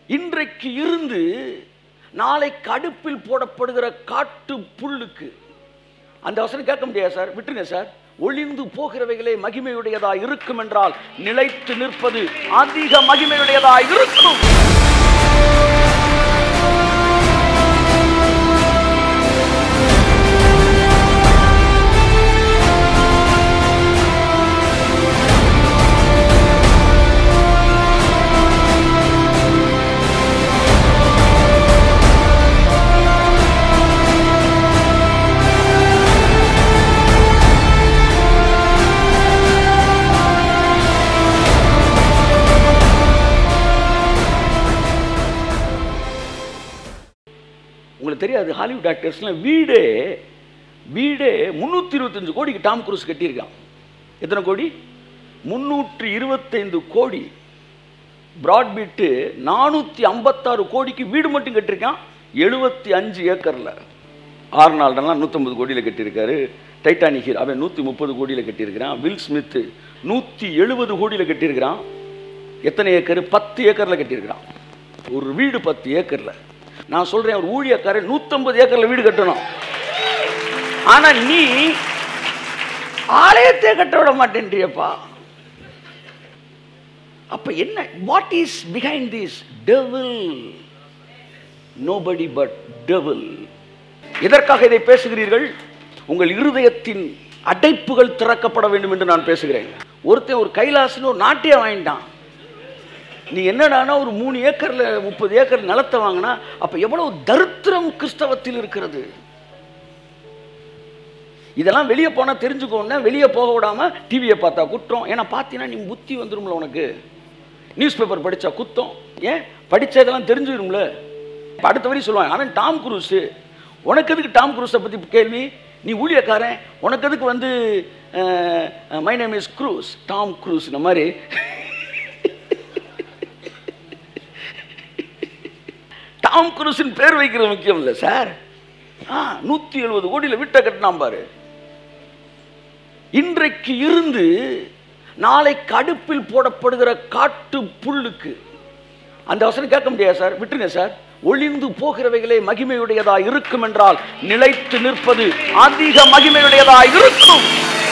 இன்றைக்கு இருந்து நாளை கடுப்பில் போடப்படுகிற காட்டு புல்லுக்கு அந்த வசனம் கேட்க முடியாது சார் விட்டுருங்க சார் ஒளிந்து போகிறவைகளே மகிமையுடையதா இருக்கும் என்றால் நிலைத்து நிற்பது அதிக மகிமையுடையதா இருக்கும் உங்களுக்கு தெரியாது ஹாலிவுட் ஆக்டர்ஸ்லாம் வீடே வீடே முந்நூற்றி இருபத்தஞ்சு கோடிக்கு டாம் குரூஸ் கட்டியிருக்கான் எத்தனை கோடி முந்நூற்றி இருபத்தைந்து கோடி பிராட்பீட்டு நானூற்றி ஐம்பத்தாறு கோடிக்கு வீடு மட்டும் கட்டியிருக்கான் எழுபத்தி அஞ்சு ஏக்கரில் ஆர்னால்டெல்லாம் நூற்றம்பது கோடியில் கட்டியிருக்காரு டைட்டானிக் ஹீரோ அவன் நூற்றி முப்பது கோடியில் கட்டியிருக்கிறான் வில் ஸ்மித்து நூற்றி எழுபது கோடியில் கட்டியிருக்கிறான் எத்தனை ஏக்கர் பத்து ஏக்கரில் கட்டியிருக்கிறான் ஒரு வீடு பத்து ஏக்கரில் நான் சொல்கிறேன் ஒரு ஊழியக்காரன் நூற்றம்பது ஏக்கரில் வீடு கட்டணும் ஆனால் நீ ஆலயத்தை கட்ட விட மாட்டேன்றியப்பா அப்ப என்ன what is behind this devil nobody but devil எதற்காக இதை பேசுகிறீர்கள் உங்கள் இருதயத்தின் அடைப்புகள் திறக்கப்பட வேண்டும் என்று நான் பேசுகிறேன் ஒருத்தன் ஒரு கைலாசன்னு ஒரு நாட்டியம் வாங்கிட்டான் நீ என்னடானா ஒரு மூணு ஏக்கர்ல முப்பது ஏக்கர் நிலத்தை வாங்கினா அப்ப எவ்வளவு தரித்திரம் கிறிஸ்தவத்தில் இருக்கிறது இதெல்லாம் வெளியே போனால் தெரிஞ்சுக்கோன்னா வெளியே போக விடாம டிவியை பார்த்தா குற்றம் ஏன்னா பார்த்தீங்கன்னா நீ புத்தி வந்துரும்ல உனக்கு நியூஸ் பேப்பர் படித்தா குத்தம் ஏன் படித்ததெல்லாம் தெரிஞ்சுக்கணும்ல இப்ப அடுத்த வரி சொல்லுவாங்க ஆனால் டாம் குரூஸு உனக்கு எதுக்கு டாம் குரூஸை பற்றி கேள்வி நீ ஊழியக்காரன் உனக்கு எதுக்கு வந்து my name is Cruise Tom Cruise இந்த மாதிரி டாம் குரூஸின் பேர் வைக்கிறது முக்கியம் இல்லை சார் ஆ நூற்றி எழுபது கோடியில் வீட்டை கட்டினான் பாரு இன்றைக்கு இருந்து நாளை கடுப்பில் போடப்படுகிற காட்டு புல்லுக்கு அந்த வசனம் கேட்க முடியாது சார் விட்டுருங்க சார் ஒளிந்து போகிறவைகளே மகிமையுடையதா இருக்கும் என்றால் நிலைத்து நிற்பது அதிக மகிமையுடையதா இருக்கும்